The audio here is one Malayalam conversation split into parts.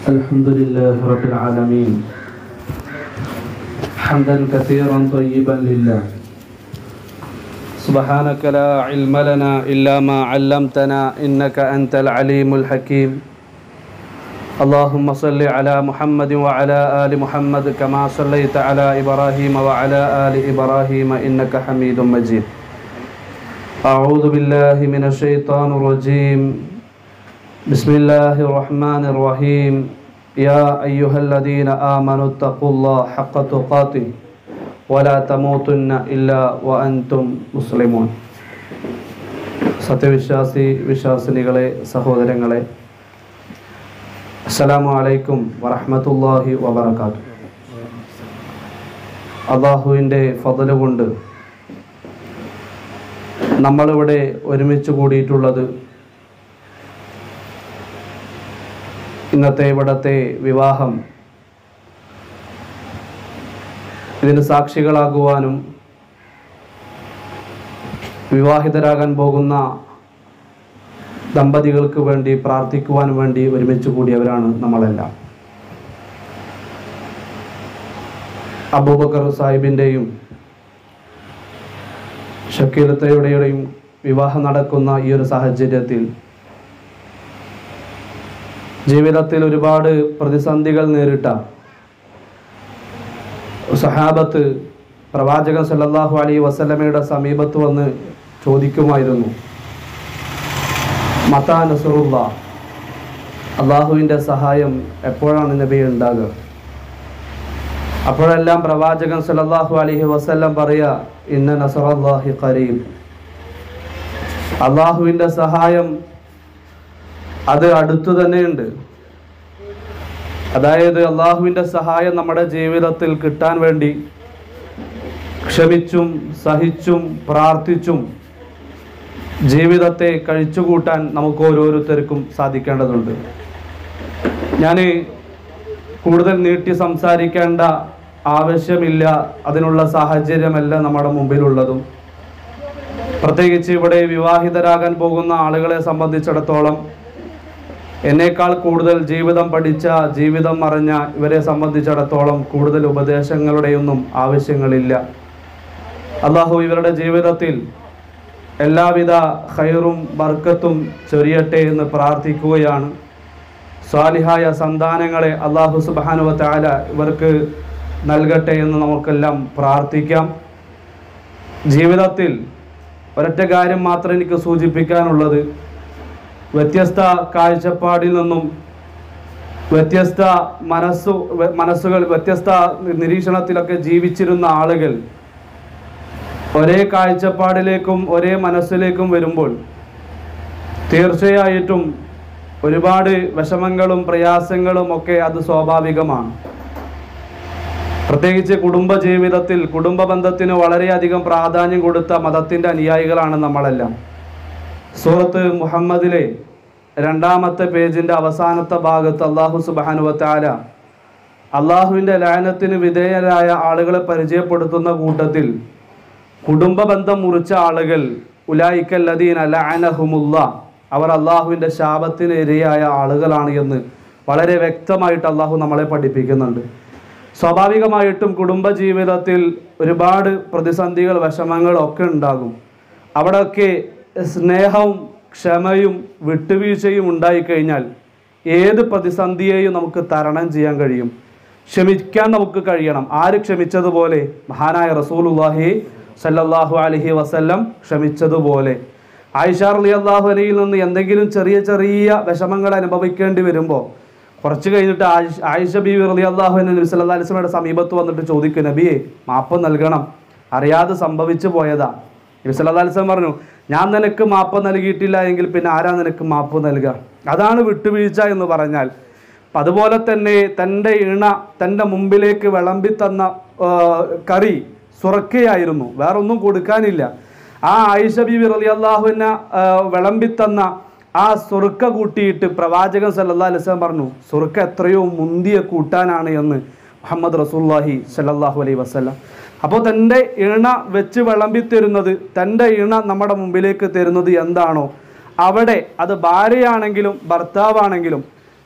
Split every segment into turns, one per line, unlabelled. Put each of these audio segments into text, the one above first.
الحمد لله رب العالمين حمدا كثيرا طيبا لله سبحانك لا علم لنا إلا ما علمتنا إنك أنت العليم الحكيم اللهم صل على محمد وعلى آل محمد كما صليت على إبراهيم وعلى آل إبراهيم إنك حميد مجيد أعوذ بالله من الشيطان الرجيم بسم الله الرحمن الرحيم يا أيها الذين آمنوا اتقوا الله حق تقاته ولا تموتن إلا وأنتم مسلمون സത്യവിശ്വാസി വിശ്വാസിനികളെ സഹോദരങ്ങളെ അസ്സലാമു അലൈക്കും വറഹ്മത്തുള്ളാഹി വബറകാത്തു അള്ളാഹുവിൻ്റെ ഫضل കൊണ്ട് നമ്മളിവിടെ ഒരുമിച്ച് കൂടിയിട്ടുള്ളത് ഇന്നത്തെ ഇവിടത്തെ വിവാഹം ഇതിന് സാക്ഷികളാകുവാനും വിവാഹിതരാകാൻ പോകുന്ന ദമ്പതികൾക്ക് വേണ്ടി പ്രാർത്ഥിക്കുവാൻ വേണ്ടി ഒരുമിച്ച് കൂടിയവരാണ് നമ്മളെല്ലാം അബൂബക്കർ സാഹിബിൻ്റെയും ഷക്കീലത്തയുടെയും വിവാഹം നടക്കുന്ന ഈ ഒരു സാഹചര്യത്തിൽ ജീവിതത്തിൽ ഒരുപാട് പ്രതിസന്ധികൾ നേരിട്ട സഹാബത്ത് പ്രവാചകൻ സല്ലല്ലാഹു അലൈഹി വസല്ലമയുടെ സമീപത്ത് വന്ന് ചോദിക്കുമായിരുന്നു മത്താ നസറുള്ള അള്ളാഹുവിൻ്റെ സഹായം എപ്പോഴാണ് നബി ഉണ്ടാകുക അപ്പോഴെല്ലാം പ്രവാചകൻ സല്ലല്ലാഹു അലൈഹി വസല്ലം പറയുക ഇന്ന നസറല്ലാഹി ഖരീബ് അള്ളാഹുവിൻ്റെ സഹായം അത് അടുത്തു തന്നെയുണ്ട് അതായത് അള്ളാഹുവിൻ്റെ സഹായം നമ്മുടെ ജീവിതത്തിൽ കിട്ടാൻ വേണ്ടി ക്ഷമിച്ചും സഹിച്ചും പ്രാർത്ഥിച്ചും ജീവിതത്തെ കഴിച്ചുകൂട്ടാൻ നമുക്ക് ഓരോരുത്തർക്കും സാധിക്കേണ്ടതുണ്ട് ഞാൻ കൂടുതൽ നീട്ടി സംസാരിക്കേണ്ട ആവശ്യമില്ല അതിനുള്ള സാഹചര്യമല്ല നമ്മുടെ മുമ്പിലുള്ളതും പ്രത്യേകിച്ച് ഇവിടെ വിവാഹിതരാകാൻ പോകുന്ന ആളുകളെ സംബന്ധിച്ചിടത്തോളം എന്നേക്കാൾ കൂടുതൽ ജീവിതം പഠിച്ച ജീവിതം അറിഞ്ഞ ഇവരെ സംബന്ധിച്ചിടത്തോളം കൂടുതൽ ഉപദേശങ്ങളുടെയൊന്നും ആവശ്യങ്ങളില്ല അള്ളാഹു ഇവരുടെ ജീവിതത്തിൽ എല്ലാവിധ ഖൈറും ബർക്കത്തും ചൊരിയട്ടെ എന്ന് പ്രാർത്ഥിക്കുകയാണ് സ്വാലിഹായ സന്താനങ്ങളെ അള്ളാഹു സുബാനുവ താല ഇവർക്ക് നൽകട്ടെ എന്ന് നമുക്കെല്ലാം പ്രാർത്ഥിക്കാം ജീവിതത്തിൽ ഒരൊറ്റ കാര്യം മാത്രം എനിക്ക് സൂചിപ്പിക്കാനുള്ളത് വ്യത്യസ്ത കാഴ്ചപ്പാടിൽ നിന്നും വ്യത്യസ്ത മനസ്സു വ- മനസ്സുകൾ വ്യത്യസ്ത നിരീക്ഷണത്തിലൊക്കെ ജീവിച്ചിരുന്ന ആളുകൾ ഒരേ കാഴ്ചപ്പാടിലേക്കും ഒരേ മനസ്സിലേക്കും വരുമ്പോൾ തീർച്ചയായിട്ടും ഒരുപാട് വിഷമങ്ങളും പ്രയാസങ്ങളും ഒക്കെ അത് സ്വാഭാവികമാണ് പ്രത്യേകിച്ച് കുടുംബ ജീവിതത്തിൽ കുടുംബ ബന്ധത്തിന് വളരെയധികം പ്രാധാന്യം കൊടുത്ത മതത്തിൻ്റെ അനുയായികളാണ് നമ്മളെല്ലാം സൂറത്ത് മുഹമ്മദിലെ രണ്ടാമത്തെ പേജിൻ്റെ അവസാനത്തെ ഭാഗത്ത് അള്ളാഹു സുബാനുവത്താല അള്ളാഹുവിൻ്റെ ലാനത്തിന് വിധേയരായ ആളുകളെ പരിചയപ്പെടുത്തുന്ന കൂട്ടത്തിൽ കുടുംബ ബന്ധം മുറിച്ച ആളുകൾ ഉലായിക്കല്ലദീൻ അലഅനഹുമുല്ല അവർ അള്ളാഹുവിൻ്റെ ശാപത്തിന് ഇരയായ ആളുകളാണ് എന്ന് വളരെ വ്യക്തമായിട്ട് അള്ളാഹു നമ്മളെ പഠിപ്പിക്കുന്നുണ്ട് സ്വാഭാവികമായിട്ടും കുടുംബ ജീവിതത്തിൽ ഒരുപാട് പ്രതിസന്ധികൾ വിഷമങ്ങൾ ഒക്കെ ഉണ്ടാകും അവിടെയൊക്കെ സ്നേഹവും ക്ഷമയും വിട്ടുവീഴ്ചയും ഉണ്ടായിക്കഴിഞ്ഞാൽ ഏത് പ്രതിസന്ധിയെയും നമുക്ക് തരണം ചെയ്യാൻ കഴിയും ക്ഷമിക്കാൻ നമുക്ക് കഴിയണം ആര് ക്ഷമിച്ചതുപോലെ മഹാനായ റസൂലുള്ളാഹി സല്ലല്ലാഹു അലൈഹി വസല്ലം ക്ഷമിച്ചതുപോലെ ആയിഷ റളി അള്ളാഹു അലയിൽ നിന്ന് എന്തെങ്കിലും ചെറിയ ചെറിയ വിഷമങ്ങൾ അനുഭവിക്കേണ്ടി വരുമ്പോൾ കുറച്ച് കഴിഞ്ഞിട്ട് ആയിഷ ആയിഷ ബീവി റളി അള്ളാഹു നബി സല്ലല്ലാഹു അലൈഹി വസല്ലമയുടെ സമീപത്ത് വന്നിട്ട് ചോദിക്കും നബിയെ മാപ്പ് നൽകണം അറിയാതെ സംഭവിച്ചു പോയതാ നബി സല്ലല്ലാഹു അലൈഹി വസല്ലം പറഞ്ഞു ഞാൻ നിനക്ക് മാപ്പ് നൽകിയിട്ടില്ല എങ്കിൽ പിന്നെ ആരാ നിനക്ക് മാപ്പ് നൽകുക അതാണ് വിട്ടുവീഴ്ച എന്ന് പറഞ്ഞാൽ അപ്പം അതുപോലെ തന്നെ തൻ്റെ ഇണ തൻ്റെ മുമ്പിലേക്ക് വിളമ്പി തന്ന ആ, കറി സുറക്കയായിരുന്നു വേറെ ഒന്നും കൊടുക്കാനില്ല ആ ആയിഷ ബീവി റലി അള്ളാഹുവിന വിളമ്പി തന്ന ആ സുറുക്ക കൂട്ടിയിട്ട് പ്രവാചകൻ സല്ലല്ലാഹു അലൈഹി വസല്ലം പറഞ്ഞു സുറുക്ക എത്രയോ മുന്തിയ കൂട്ടാനാണ് എന്ന് മുഹമ്മദ് റസൂല്ലാഹി സല്ലല്ലാഹു അലൈഹി വസല്ലം അപ്പോൾ തൻ്റെ ഇണ വെച്ച് വിളമ്പി തരുന്നത് തൻ്റെ ഇണ നമ്മുടെ മുമ്പിലേക്ക് തരുന്നത് എന്താണോ അവിടെ അത് ഭാര്യയാണെങ്കിലും ഭർത്താവാണെങ്കിലും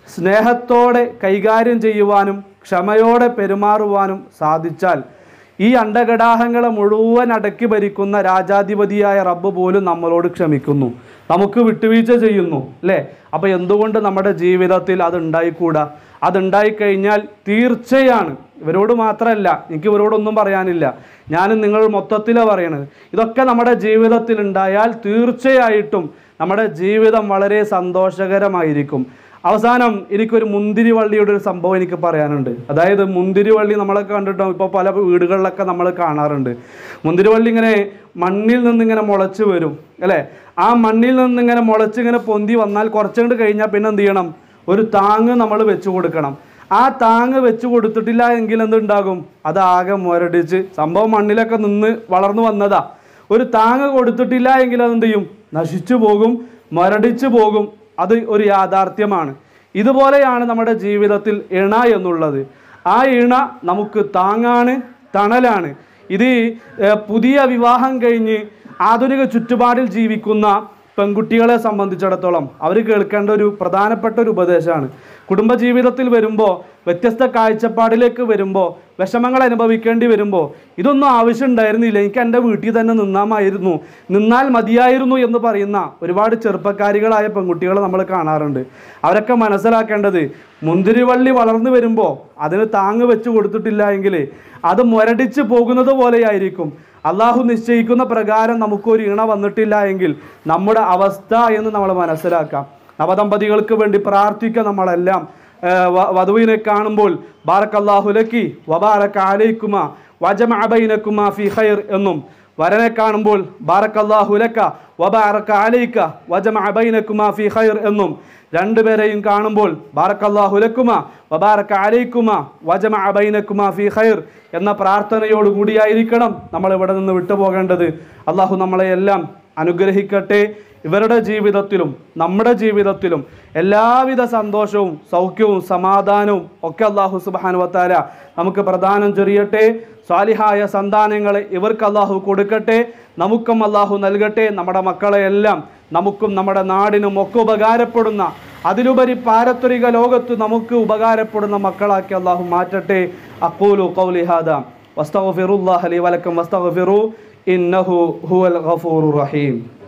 സ്നേഹത്തോടെ കൈകാര്യം ചെയ്യുവാനും ക്ഷമയോടെ പെരുമാറുവാനും സാധിച്ചാൽ ഈ അണ്ടകടാഹങ്ങളെ മുഴുവൻ അടക്കി ഭരിക്കുന്ന രാജാധിപതിയായ റബ്ബ് പോലും നമ്മളോട് ക്ഷമിക്കുന്നു നമുക്ക് വിട്ടുവീഴ്ച ചെയ്യുന്നു അല്ലേ അപ്പോൾ എന്തുകൊണ്ട് നമ്മുടെ ജീവിതത്തിൽ അത് ഉണ്ടായിക്കൂടാ അതുണ്ടായിക്കഴിഞ്ഞാൽ തീർച്ചയാണ് ഇവരോട് മാത്രമല്ല എനിക്ക് ഇവരോടൊന്നും പറയാനില്ല ഞാനും നിങ്ങൾ മൊത്തത്തിലാണ് പറയണത് ഇതൊക്കെ നമ്മുടെ ജീവിതത്തിൽ ഉണ്ടായാൽ തീർച്ചയായിട്ടും നമ്മുടെ ജീവിതം വളരെ സന്തോഷകരമായിരിക്കും അവസാനം എനിക്കൊരു മുന്തിരി വള്ളിയുടെ ഒരു സംഭവം എനിക്ക് പറയാനുണ്ട് അതായത് മുന്തിരി വള്ളി നമ്മളൊക്കെ കണ്ടിട്ടും ഇപ്പോൾ പല വീടുകളിലൊക്കെ നമ്മൾ കാണാറുണ്ട് മുന്തിരി വള്ളി ഇങ്ങനെ മണ്ണിൽ നിന്നിങ്ങനെ മുളച്ച് വരും അല്ലേ ആ മണ്ണിൽ നിന്നിങ്ങനെ മുളച്ച് ഇങ്ങനെ പൊന്തി വന്നാൽ കുറച്ചുകൊണ്ട് കഴിഞ്ഞാൽ പിന്നെ എന്ത് ചെയ്യണം ഒരു താങ്ങ് നമ്മൾ വെച്ച് കൊടുക്കണം ആ താങ്ങ് വെച്ച് കൊടുത്തിട്ടില്ല എങ്കിൽ എന്തുണ്ടാകും അത് ആകെ മുരടിച്ച് സംഭവം മണ്ണിലൊക്കെ നിന്ന് വളർന്നു വന്നതാ ഒരു താങ്ങ് കൊടുത്തിട്ടില്ല എങ്കിൽ അതെന്ത് ചെയ്യും നശിച്ചു പോകും മുരടിച്ചു പോകും അത് ഒരു യാഥാർത്ഥ്യമാണ് ഇതുപോലെയാണ് നമ്മുടെ ജീവിതത്തിൽ ഇണ എന്നുള്ളത് ആ ഇണ നമുക്ക് താങ്ങാണ് തണലാണ് ഇത് ഏഹ്, പുതിയ വിവാഹം കഴിഞ്ഞ് ആധുനിക ചുറ്റുപാടിൽ ജീവിക്കുന്ന പെൺകുട്ടികളെ സംബന്ധിച്ചിടത്തോളം അവർ കേൾക്കേണ്ട ഒരു പ്രധാനപ്പെട്ട ഒരു ഉപദേശമാണ് കുടുംബജീവിതത്തിൽ വരുമ്പോൾ വ്യത്യസ്ത കാഴ്ചപ്പാടിലേക്ക് വരുമ്പോൾ വിഷമങ്ങൾ അനുഭവിക്കേണ്ടി വരുമ്പോൾ ഇതൊന്നും ആവശ്യമുണ്ടായിരുന്നില്ല എനിക്ക് എൻ്റെ വീട്ടിൽ തന്നെ നിന്നാമായിരുന്നു നിന്നാൽ മതിയായിരുന്നു എന്ന് പറയുന്ന ഒരുപാട് ചെറുപ്പക്കാരികളായ പെൺകുട്ടികളെ നമ്മൾ കാണാറുണ്ട് അവരൊക്കെ മനസ്സിലാക്കേണ്ടത് മുന്തിരിവള്ളി വളർന്നു വരുമ്പോൾ അതിന് താങ്ങ് വെച്ച് കൊടുത്തിട്ടില്ല എങ്കിൽ അത് മുരടിച്ച് പോകുന്നത് പോലെയായിരിക്കും അള്ളാഹു നിശ്ചയിക്കുന്ന പ്രകാരം നമുക്കൊരു ഇണ വന്നിട്ടില്ല എങ്കിൽ നമ്മുടെ അവസ്ഥ എന്ന് നമ്മൾ മനസ്സിലാക്കാം നവദമ്പതികൾക്ക് വേണ്ടി പ്രാർത്ഥിക്കുക നമ്മളെല്ലാം ഏഹ് വ- വധുവിനെ കാണുമ്പോൾ ബാറക്കല്ലാഹു ലക്കി വബാറക്ക അലൈക്കുമ വജമ അബൈനക്കുമ ഫി ഖൈർ എന്നും വരനെ കാണുമ്പോൾ ബാറക്കല്ലാഹു ലക്ക വബാറക്ക അലൈക്ക വജമ അബൈനക്കുമ ഫി ഖൈർ എന്നും രണ്ടുപേരെയും കാണുമ്പോൾ ബാറക്കല്ലാഹു ലക്കുമ വബാറക്ക അലൈക്കുമ വജമ അബൈനക്കുമ ഫി ഖൈർ എന്ന പ്രാർത്ഥനയോട് കൂടിയായിരിക്കണം നമ്മൾ ഇവിടെ നിന്ന് വിട്ടുപോകേണ്ടത് അള്ളാഹു നമ്മളെ എല്ലാം അനുഗ്രഹിക്കട്ടെ ഇവരുടെ ജീവിതത്തിലും നമ്മുടെ ജീവിതത്തിലും എല്ലാവിധ സന്തോഷവും സൗഖ്യവും സമാധാനവും ഒക്കെ അള്ളാഹു സുബാനുവത്താര നമുക്ക് പ്രദാനം ചെറിയട്ടെ സ്വാലിഹായ സന്താനങ്ങളെ ഇവർക്ക് അള്ളാഹു കൊടുക്കട്ടെ നമുക്കും അള്ളാഹു നൽകട്ടെ നമ്മുടെ മക്കളെ എല്ലാം നമുക്കും നമ്മുടെ നാടിനും ഒക്കെ ഉപകാരപ്പെടുന്ന അതിലുപരി പാരത്രിക ലോകത്ത് നമുക്ക് ഉപകാരപ്പെടുന്ന മക്കളാക്കി അള്ളാഹു മാറ്റട്ടെ അക്കൂലു കൗലി ഹാദ വസ്തഗ്ഫിറുല്ലാഹ ലി വലക്കും വസ്തഗ്ഫിറു ഇന്നഹു ഹുവൽ ഗഫൂറുർ റഹീം